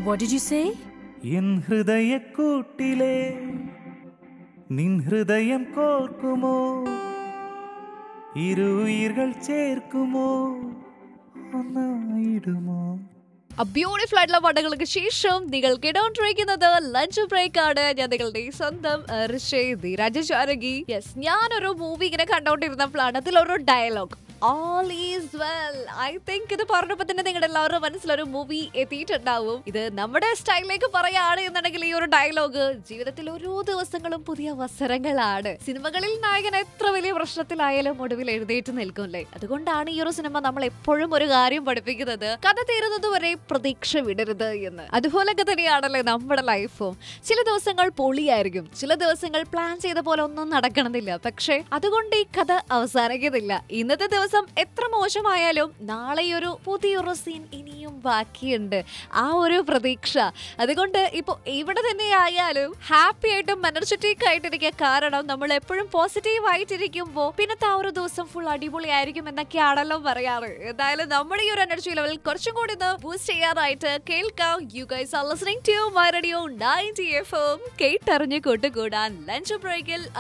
What did you say? എൻ ഹൃദയക്കൂട്ടിലെ നിൻ ഹൃദയം കോർക്കുമോ ഇരുയിர்கள் ചേർക്കുമോ ഒന്നായിടുമോ ബ്യൂട്ടിഫുൾ ആയിട്ടുള്ള പാട്ടുകൾക്ക് ശേഷം നിങ്ങൾ കേട്ടോണ്ടിരിക്കുന്നത് ലഞ്ച് ബ്രേക്ക് ആണ് ഞാൻ നിങ്ങളുടെ സ്വന്തം ഋഷേദി രാജചാരകി യെസ് ഞാനൊരു മൂവി ഇങ്ങനെ കണ്ടോണ്ടിരുന്നപ്പോഴാണ് അതിലൊരു dialogue all is well I think ഇത് പറഞ്ഞപ്പോ തന്നെ നിങ്ങളുടെ എല്ലാവരുടെ മനസ്സിലൊരു മൂവി എത്തിയിട്ടുണ്ടാവും ഇത് നമ്മുടെ സ്റ്റൈലിലേക്ക് പറയാണ് എന്നുണ്ടെങ്കിൽ ഈ ഒരു ഡയലോഗ് ജീവിതത്തിൽ ഓരോ ദിവസങ്ങളും പുതിയ അവസരങ്ങളാണ് സിനിമകളിൽ നായകൻ എത്ര വലിയ പ്രശ്നത്തിലായാലും ഒടുവിൽ എഴുന്നേറ്റ് നിൽക്കുമല്ലേ അതുകൊണ്ടാണ് ഈ ഒരു സിനിമ നമ്മൾ എപ്പോഴും ഒരു കാര്യം പഠിപ്പിക്കുന്നത് കഥ തീരുന്നത് വരെ പ്രതീക്ഷ വിടരുത് എന്ന് അതുപോലൊക്കെ തന്നെയാണല്ലേ നമ്മുടെ ലൈഫും ചില ദിവസങ്ങൾ പൊളിയായിരിക്കും ചില ദിവസങ്ങൾ പ്ലാൻ ചെയ്ത പോലെ ഒന്നും നടക്കണമെന്നില്ല പക്ഷേ അതുകൊണ്ട് ഈ കഥ അവസാനിക്കുന്നില്ല ഇന്നത്തെ ദിവസം എത്ര മോശമായാലും നാളെ ഒരു പുതിയൊരു സീൻ ഇനിയും ബാക്കിയുണ്ട് ആ ഒരു പ്രതീക്ഷ അതുകൊണ്ട് ഇപ്പോൾ എവിടെ തന്നെ ആയാലും ഹാപ്പി ആയിട്ടും എനർജറ്റിക് ആയിട്ടിരിക്കുക കാരണം നമ്മൾ എപ്പോഴും പോസിറ്റീവ് ആയിട്ടിരിക്കുമ്പോൾ പിന്നത്തെ ആ ഒരു ദിവസം ഫുൾ അടിപൊളിയായിരിക്കും എന്നൊക്കെയാണല്ലോ പറയാറ് എന്തായാലും നമ്മുടെ ഈ ഒരു എനർജി ലെവൽ കുറച്ചും കൂടി ഒന്ന് ബൂസ്റ്റ് ചെയ്യാനായിട്ട് കേൾക്കാം you guys are listening to my radio 90 F M കേട്ടറിഞ്ഞ് കൂട്ടുകൂടാൻ ലഞ്ച് ബ്രേക്കിൽ